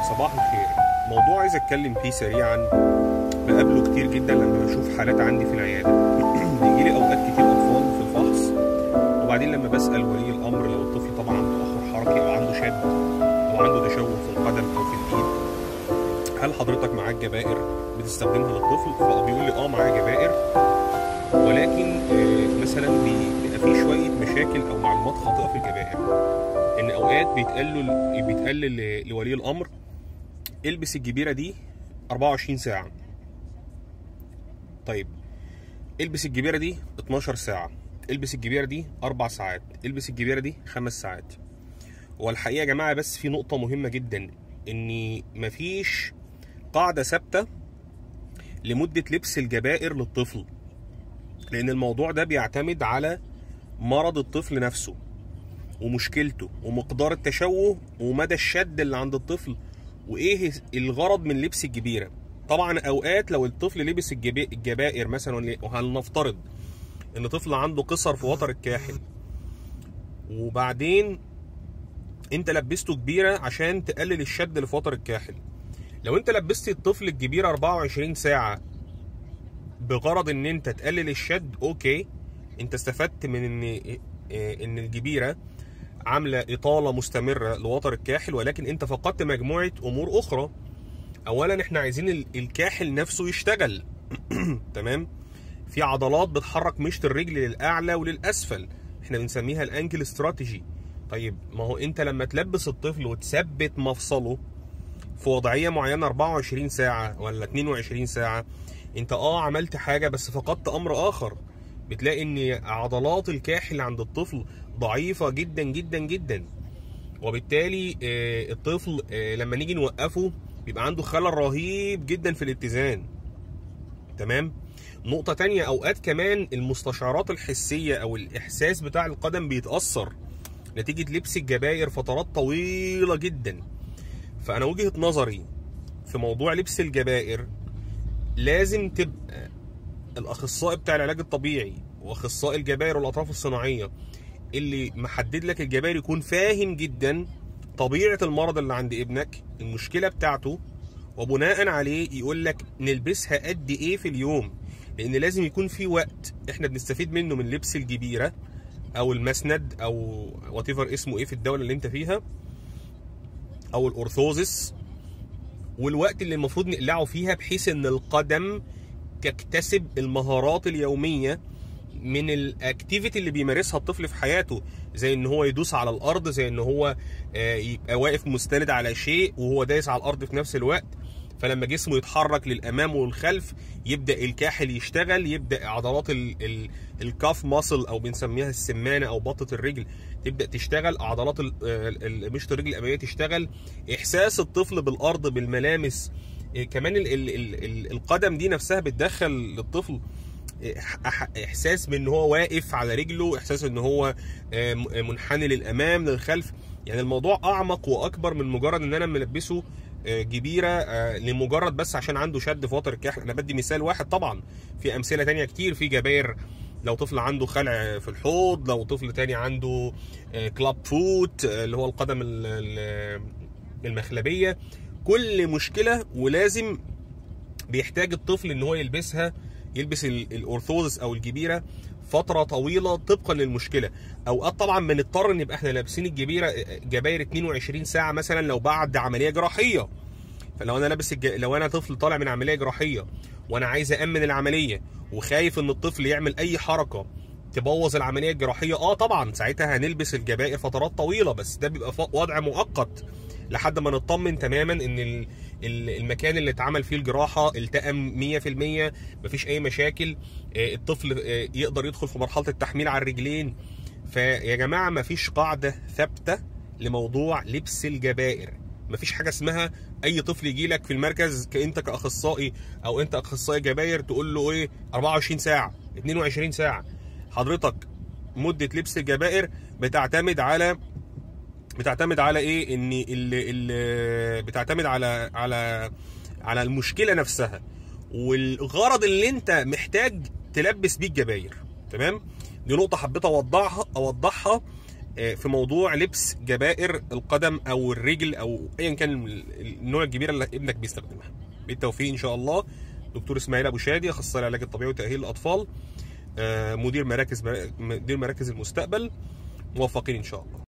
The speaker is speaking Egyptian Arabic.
صباح الخير موضوع عايز اتكلم فيه سريعا بقابله كتير جدا لما بشوف حالات عندي في العياده بيجي لي اوقات كتير اطفال في الفحص وبعدين لما بسال ولي الامر لو الطفل طبعا عنده تاخر حركي او عنده شد او عنده تشوه في القدم او في الايد هل حضرتك معاك جبائر بتستخدمها للطفل فبيقول لي اه معايا جبائر ولكن آه، مثلا بي- بيبقى في شويه مشاكل او معلومات خاطئه في الجبائر ان اوقات بيتقال له بيتقال ل- لولي الامر البس الجبيره دي 24 ساعه طيب البس الجبيره دي 12 ساعه البس الجبيره دي 4 ساعات البس الجبيره دي 5 ساعات والحقيقه يا جماعه بس في نقطه مهمه جدا ان مفيش قاعده ثابته لمده لبس الجبائر للطفل لان الموضوع ده بيعتمد على مرض الطفل نفسه ومشكلته ومقدار التشوه ومدى الشد اللي عند الطفل وايه الغرض من لبس الجبيره طبعا اوقات لو الطفل لبس الجبا- الجبائر مثلا وهنفترض ان طفل عنده قصر في وتر الكاحل وبعدين انت لبسته كبيره عشان تقلل الشد اللي في وتر الكاحل لو انت لبست الطفل الكبيره 24 ساعه بغرض ان انت تقلل الشد اوكي انت استفدت من ان اه، ان الجبيره عامله اطاله مستمره لوتر الكاحل ولكن انت فقدت مجموعه امور اخرى اولا احنا عايزين ال- الكاحل نفسه يشتغل تمام في عضلات بتحرك مشط الرجل للاعلى وللاسفل احنا بنسميها الانكل استراتيجي طيب ما هو انت لما تلبس الطفل وتثبت مفصله في وضعيه معينه 24 ساعه ولا 22 ساعه انت اه عملت حاجه بس فقدت امر اخر بتلاقي ان عضلات الكاحل عند الطفل ضعيفه جدا جدا جدا وبالتالي آه، الطفل آه، لما نيجي نوقفه بيبقى عنده خلل رهيب جدا في الاتزان تمام نقطة تانية أوقات كمان المستشعرات الحسية أو الإحساس بتاع القدم بيتأثر نتيجة لبس الجباير فترات طويلة جدا فأنا وجهة نظري في موضوع لبس الجبائر لازم تبقى الأخصائي بتاع العلاج الطبيعي وأخصائي الجبائر والأطراف الصناعية اللي محدد لك الجبائر يكون فاهم جدا طبيعة المرض اللي عند ابنك المشكلة بتاعته وبناء عليه يقول لك نلبسها قد ايه في اليوم لان لازم يكون في وقت احنا بنستفيد منه من لبس الجبيره او المسند او وات اسمه ايه في الدوله اللي انت فيها او الارثوزس والوقت اللي المفروض نقلعه فيها بحيث ان القدم تكتسب المهارات اليوميه من الاكتيفيتي اللي بيمارسها الطفل في حياته زي ان هو يدوس على الارض زي ان هو آه، يبقى واقف مستند على شيء وهو دايس على الارض في نفس الوقت فلما جسمه يتحرك للامام والخلف يبدا الكاحل يشتغل يبدا عضلات ال- ال- الكاف ماسل او بنسميها السمانه او بطه الرجل تبدا تشتغل عضلات ال- ال- ال- مشط الرجل الاماميه تشتغل احساس الطفل بالارض بالملامس إيه، كمان ال ال ال ال القدم دي نفسها بتدخل للطفل إح- احساس بان هو واقف على رجله احساس ان هو آه، م- منحني للامام للخلف يعني الموضوع اعمق واكبر من مجرد ان انا ملبسه آه، جبيره آه، لمجرد بس عشان عنده شد في وتر الكاحل انا بدي مثال واحد طبعا في امثله تانية كتير في جباير لو طفل عنده خلع في الحوض لو طفل تاني عنده آه، كلاب فوت آه، اللي هو القدم ال- ال- المخلبيه كل مشكله ولازم بيحتاج الطفل ان هو يلبسها يلبس ال- الارثوذس او الجبيره فتره طويله طبقا للمشكله اوقات طبعا بنضطر نبقى احنا لابسين الجبيره جباير 22 ساعه مثلا لو بعد عمليه جراحيه فلو انا لابس الج... لو انا طفل طالع من عمليه جراحيه وانا عايز امن العمليه وخايف ان الطفل يعمل اي حركه تبوظ العمليه الجراحيه اه طبعا ساعتها هنلبس الجبائر فترات طويله بس ده بيبقى ف- وضع مؤقت لحد ما نطمن تماما ان ال- ال- المكان اللي اتعمل فيه الجراحه التئم 100% مفيش اي مشاكل آه، الطفل آه، يقدر يدخل في مرحله التحميل على الرجلين فيا جماعه مفيش قاعده ثابته لموضوع لبس الجبائر مفيش حاجه اسمها اي طفل يجي لك في المركز كانت كاخصائي او انت اخصائي جباير تقول له ايه 24 ساعه 22 ساعه حضرتك مده لبس الجبائر بتعتمد على بتعتمد على ايه ان ال ال بتعتمد على على على المشكله نفسها والغرض اللي انت محتاج تلبس بيه الجباير تمام دي نقطه حبيت اوضحها اوضحها آه، في موضوع لبس جبائر القدم او الرجل او ايا كان ال- النوع الجبيره اللي ابنك بيستخدمها بالتوفيق ان شاء الله دكتور اسماعيل ابو شادي اخصائي العلاج الطبيعي وتاهيل الاطفال آه، مدير مراكز مدير مراكز المستقبل موفقين ان شاء الله